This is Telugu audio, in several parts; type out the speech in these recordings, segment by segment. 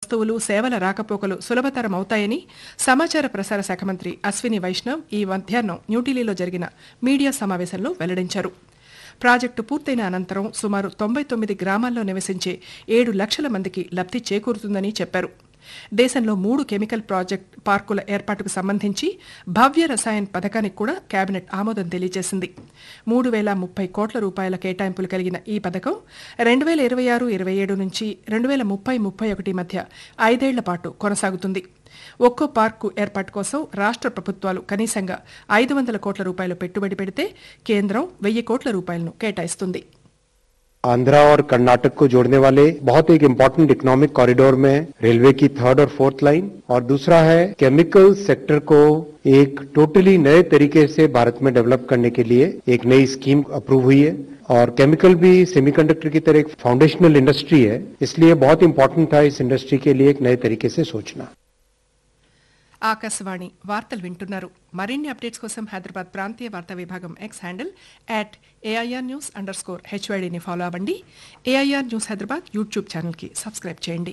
వస్తువులు సేవల రాకపోకలు సులభతరం అవుతాయని సమాచార ప్రసార శాఖ మంత్రి అశ్విని వైష్ణవ్ ఈ మధ్యాహ్నం న్యూఢిల్లీలో జరిగిన మీడియా సమావేశంలో వెల్లడించారు ప్రాజెక్టు పూర్తయిన అనంతరం సుమారు తొంభై తొమ్మిది గ్రామాల్లో నివసించే ఏడు లక్షల మందికి లబ్ధి చేకూరుతుందని చెప్పారు దేశంలో మూడు కెమికల్ ప్రాజెక్ట్ పార్కుల ఏర్పాటుకు సంబంధించి భవ్య రసాయన్ పథకానికి కూడా కేబినెట్ ఆమోదం తెలియజేసింది మూడు వేల ముప్పై కోట్ల రూపాయల కేటాయింపులు కలిగిన ఈ పథకం రెండు వేల ఇరవై ఆరు ఇరవై ఏడు నుంచి రెండు వేల ముప్పై ముప్పై ఒకటి మధ్య ఐదేళ్ల పాటు కొనసాగుతుంది ఒక్కో పార్కు ఏర్పాటు కోసం రాష్ట్ర ప్రభుత్వాలు కనీసంగా ఐదు వందల కోట్ల రూపాయలు పెట్టుబడి పెడితే కేంద్రం వెయ్యి కోట్ల రూపాయలను కేటాయిస్తుంది आंध्रा और कर्नाटक को जोड़ने वाले बहुत एक इम्पोर्टेंट इकोनॉमिक कॉरिडोर में रेलवे की थर्ड और फोर्थ लाइन और दूसरा है केमिकल सेक्टर को एक टोटली नए तरीके से भारत में डेवलप करने के लिए एक नई स्कीम अप्रूव हुई है और केमिकल भी सेमीकंडक्टर की तरह एक फाउंडेशनल इंडस्ट्री है इसलिए बहुत इंपॉर्टेंट था इस इंडस्ट्री के लिए एक नए तरीके से सोचना ఆకాశవాణి వార్తలు వింటున్నారు మరిన్ని అప్డేట్స్ కోసం హైదరాబాద్ ప్రాంతీయ వార్తా విభాగం X handle at AIR news underscore స్కోర్ హెచ్వైడీని ఫాలో అవ్వండి ఏఐఆర్ న్యూస్ హైదరాబాద్ యూట్యూబ్ ఛానల్కి సబ్స్క్రైబ్ చేయండి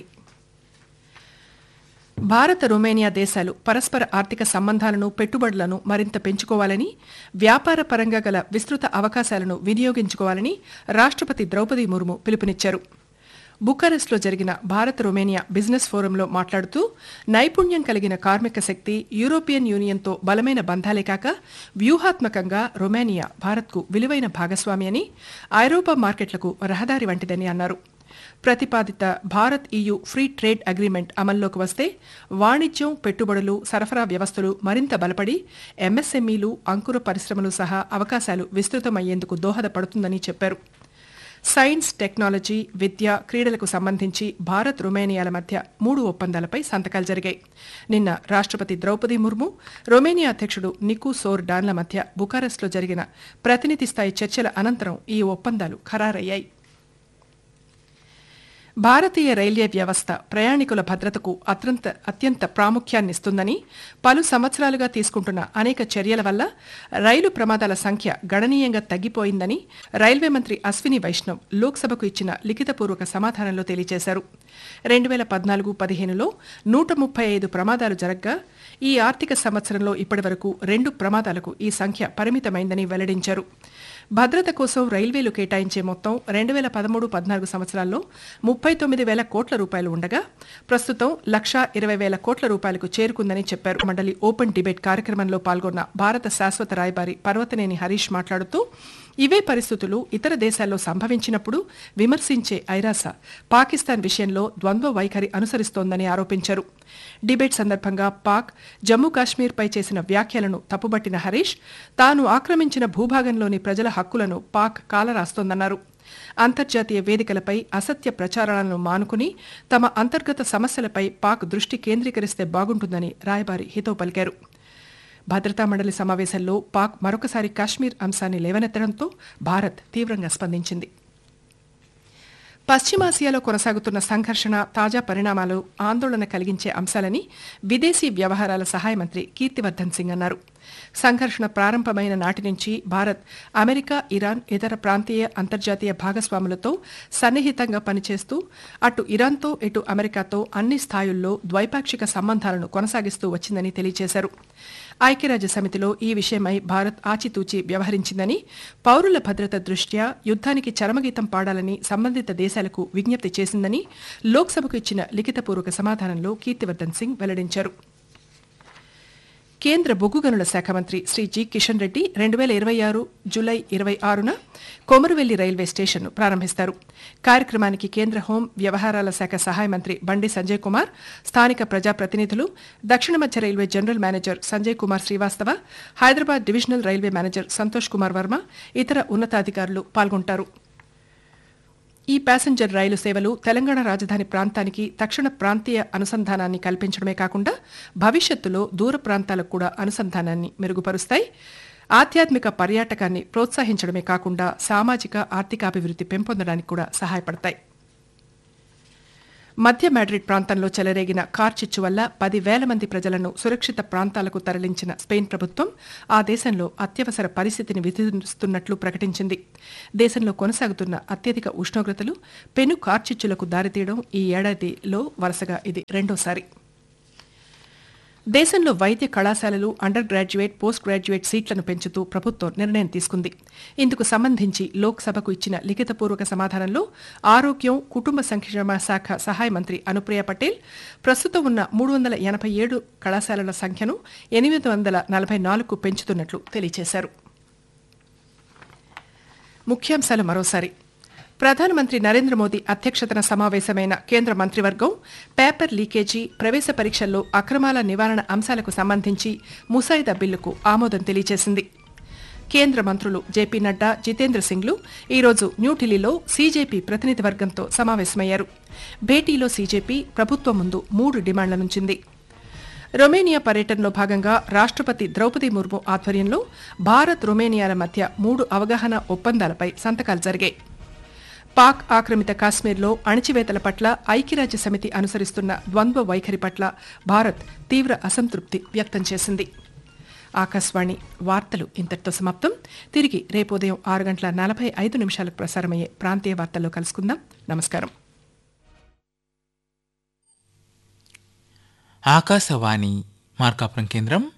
భారత రొమేనియా దేశాలు పరస్పర ఆర్థిక సంబంధాలను పెట్టుబడులను మరింత పెంచుకోవాలని వ్యాపార పరంగా గల విస్తృత అవకాశాలను వినియోగించుకోవాలని రాష్ట్రపతి ద్రౌపది ముర్ము పిలుపునిచ్చారు బుకారెస్ట్లో జరిగిన భారత్ రొమేనియా బిజినెస్ ఫోరంలో మాట్లాడుతూ నైపుణ్యం కలిగిన కార్మిక శక్తి యూరోపియన్ యూనియన్తో బలమైన బంధాలే కాక వ్యూహాత్మకంగా రొమేనియా భారత్కు విలువైన భాగస్వామి అని ఐరోపా మార్కెట్లకు రహదారి వంటిదని అన్నారు ప్రతిపాదిత Bharat EU free trade agreement అమల్లోకి వస్తే వాణిజ్యం పెట్టుబడులు సరఫరా వ్యవస్థలు మరింత బలపడి ఎంఎస్ఎంఈలు అంకుర పరిశ్రమలు సహా అవకాశాలు విస్తృతమయ్యేందుకు దోహదపడుతుందని చెప్పారు సైన్స్ టెక్నాలజీ విద్య క్రీడలకు సంబంధించి భారత్ రొమేనియాల మధ్య మూడు ఒప్పందాలపై సంతకాలు జరిగాయి నిన్న రాష్ట్రపతి ద్రౌపది ముర్ము రొమేనియా అధ్యక్షుడు నికు సోర్ డాన్ల మధ్య బుకారెస్ట్లో జరిగిన ప్రతినిధి స్థాయి చర్చల అనంతరం ఈ ఒప్పందాలు ఖరారయ్యాయి భారతీయ రైల్వే వ్యవస్థ ప్రయాణికుల భద్రతకు అత్యంత అత్యంత ప్రాముఖ్యాన్నిస్తుందని పలు సంవత్సరాలుగా తీసుకుంటున్న అనేక చర్యల వల్ల రైలు ప్రమాదాల సంఖ్య గణనీయంగా తగ్గిపోయిందని రైల్వే మంత్రి అశ్విని వైష్ణవ్ లోక్సభకు ఇచ్చిన లిఖితపూర్వక సమాధానంలో తెలియజేశారు రెండు వేల పద్నాలుగు పదిహేనులో నూట ముప్పై ఐదు ప్రమాదాలు జరగ్గా ఈ ఆర్థిక సంవత్సరంలో ఇప్పటివరకు రెండు ప్రమాదాలకు ఈ సంఖ్య పరిమితమైందని వెల్లడించారు భద్రత కోసం రైల్వేలు కేటాయించే మొత్తం రెండు వేల పదమూడు పద్నాలుగు సంవత్సరాల్లో ముప్పై తొమ్మిది వేల కోట్ల రూపాయలు ఉండగా ప్రస్తుతం లక్షా ఇరవై వేల కోట్ల రూపాయలకు చేరుకుందని చెప్పారు మండలి ఓపెన్ డిబేట్ కార్యక్రమంలో పాల్గొన్న భారత శాశ్వత రాయబారి పర్వతనేని హరీష్ మాట్లాడుతూ ఇవే పరిస్థితులు ఇతర దేశాల్లో సంభవించినప్పుడు విమర్శించే ఐరాస పాకిస్తాన్ విషయంలో ద్వంద్వ వైఖరి అనుసరిస్తోందని ఆరోపించారు డిబేట్ సందర్భంగా పాక్ జమ్మూ కాశ్మీర్పై చేసిన వ్యాఖ్యలను తప్పుబట్టిన హరీష్ తాను ఆక్రమించిన భూభాగంలోని ప్రజల హక్కులను పాక్ కాలరాస్తోందన్నారు అంతర్జాతీయ వేదికలపై అసత్య ప్రచారాలను మానుకుని తమ అంతర్గత సమస్యలపై పాక్ దృష్టి కేంద్రీకరిస్తే బాగుంటుందని రాయబారి హితవు పలికారు భద్రతా మండలి సమావేశంలో పాక్ మరొకసారి కాశ్మీర్ అంశాన్ని లేవనెత్తడంతో భారత్ తీవ్రంగా స్పందించింది పశ్చిమాసియాలో కొనసాగుతున్న సంఘర్షణ తాజా పరిణామాలు ఆందోళన కలిగించే అంశాలని విదేశీ వ్యవహారాల సహాయ మంత్రి కీర్తివర్ధన్ సింగ్ అన్నారు సంఘర్షణ ప్రారంభమైన నాటి నుంచి భారత్ అమెరికా ఇరాన్ ఇతర ప్రాంతీయ అంతర్జాతీయ భాగస్వాములతో సన్నిహితంగా పనిచేస్తూ అటు ఇరాన్తో ఇటు అమెరికాతో అన్ని స్థాయిల్లో ద్వైపాక్షిక సంబంధాలను కొనసాగిస్తూ వచ్చిందని తెలియజేశారు ఐక్యరాజ్య సమితిలో ఈ విషయమై భారత్ ఆచితూచి వ్యవహరించిందని పౌరుల భద్రత దృష్ట్యా యుద్ధానికి చరమగీతం పాడాలని సంబంధిత దేశాలకు విజ్ఞప్తి చేసిందని లోక్సభకు ఇచ్చిన లిఖితపూర్వక సమాధానంలో కీర్తివర్ధన్ సింగ్ వెల్లడించారు కేంద్ర బొగ్గు గనుల శాఖ మంత్రి శ్రీ జి కిషన్ రెడ్డి రెండు వేల ఇరవై ఆరు జూలై ఇరవై ఆరున కొమరువెల్లి రైల్వే స్టేషన్ను ప్రారంభిస్తారు కార్యక్రమానికి కేంద్ర హోం వ్యవహారాల శాఖ సహాయ మంత్రి బండి సంజయ్ కుమార్ స్థానిక ప్రజాప్రతినిధులు దక్షిణ మధ్య railway general manager Sanjay Kumar Srivastava Hyderabad divisional railway manager Santosh Kumar Varma ఇతర ఉన్నతాధికారులు పాల్గొంటారు ఈ ప్యాసింజర్ రైలు సేవలు తెలంగాణ రాజధాని ప్రాంతానికి తక్షణ ప్రాంతీయ అనుసంధానాన్ని కల్పించడమే కాకుండా భవిష్యత్తులో దూర ప్రాంతాలకు కూడా అనుసంధానాన్ని మెరుగుపరుస్తాయి ఆధ్యాత్మిక పర్యాటకాన్ని ప్రోత్సహించడమే కాకుండా సామాజిక ఆర్థికాభివృద్ధి పెంపొందడానికి కూడా సహాయపడతాయి మధ్య మాడ్రిడ్ ప్రాంతంలో చెలరేగిన కార్చిచ్చు వల్ల పది వేల మంది ప్రజలను సురక్షిత ప్రాంతాలకు తరలించిన స్పెయిన్ ప్రభుత్వం ఆ దేశంలో అత్యవసర పరిస్థితిని విధిస్తున్నట్లు ప్రకటించింది దేశంలో కొనసాగుతున్న అత్యధిక ఉష్ణోగ్రతలు పెను కార్చిచ్చులకు దారితీయడం ఈ ఏడాదిలో వరుసగా ఇది రెండోసారి దేశంలో వైద్య కళాశాలలు అండర్ గ్రాడ్యుయేట్ పోస్ట్ గ్రాడ్యుయేట్ సీట్లను పెంచుతూ ప్రభుత్వం నిర్ణయం తీసుకుంది ఇందుకు సంబంధించి లోక్సభకు ఇచ్చిన లిఖితపూర్వక సమాధానంలో ఆరోగ్యం కుటుంబ సంక్షేమ శాఖ సహాయ మంత్రి అనుప్రియ పటేల్ ప్రస్తుతం ఉన్న మూడు వందల ఎనభై ఏడు కళాశాలల సంఖ్యను ఎనిమిది వందల నలభై నాలుగు పెంచుతున్నట్లు తెలియజేశారు ముఖ్యాంశాలు మరోసారి ప్రధానమంత్రి నరేంద్ర మోదీ అధ్యక్షతన సమావేశమైన కేంద్ర మంత్రివర్గం పేపర్ లీకేజీ ప్రవేశ పరీక్షల్లో అక్రమాల నివారణ అంశాలకు సంబంధించి ముసాయిదా బిల్లుకు ఆమోదం తెలియజేసింది కేంద్ర మంత్రులు జేపీ నడ్డా జితేంద్ర సింగ్లు ఈరోజు న్యూఢిల్లీలో సీజేపీ ప్రతినిధి వర్గంతో సమావేశమయ్యారు భేటీలో సీజేపీ ప్రభుత్వం ముందు మూడు డిమాండ్ల నుంచింది రొమేనియా పర్యటనలో భాగంగా రాష్ట్రపతి ద్రౌపది ముర్ము ఆధ్వర్యంలో భారత్ రొమేనియాల మధ్య మూడు అవగాహన ఒప్పందాలపై సంతకాలు జరిగాయి పాక్ ఆక్రమిత కాశ్మీర్లో అణచివేతల పట్ల ఐక్యరాజ్య సమితి అనుసరిస్తున్న ద్వంద్వ వైఖరి పట్ల భారత్ తీవ్ర అసంతృప్తి వ్యక్తం చేసింది ఆకాశవాణి వార్తలు ఇంతటితో సమాప్తం తిరిగి రేపు ఉదయం ఆరు గంటల నలభై ఐదు నిమిషాలకు ప్రసారమయ్యే ప్రాంతీయ వార్తల్లో కలుసుకుందాం నమస్కారం ఆకాశవాణి మార్కాపురం కేంద్రం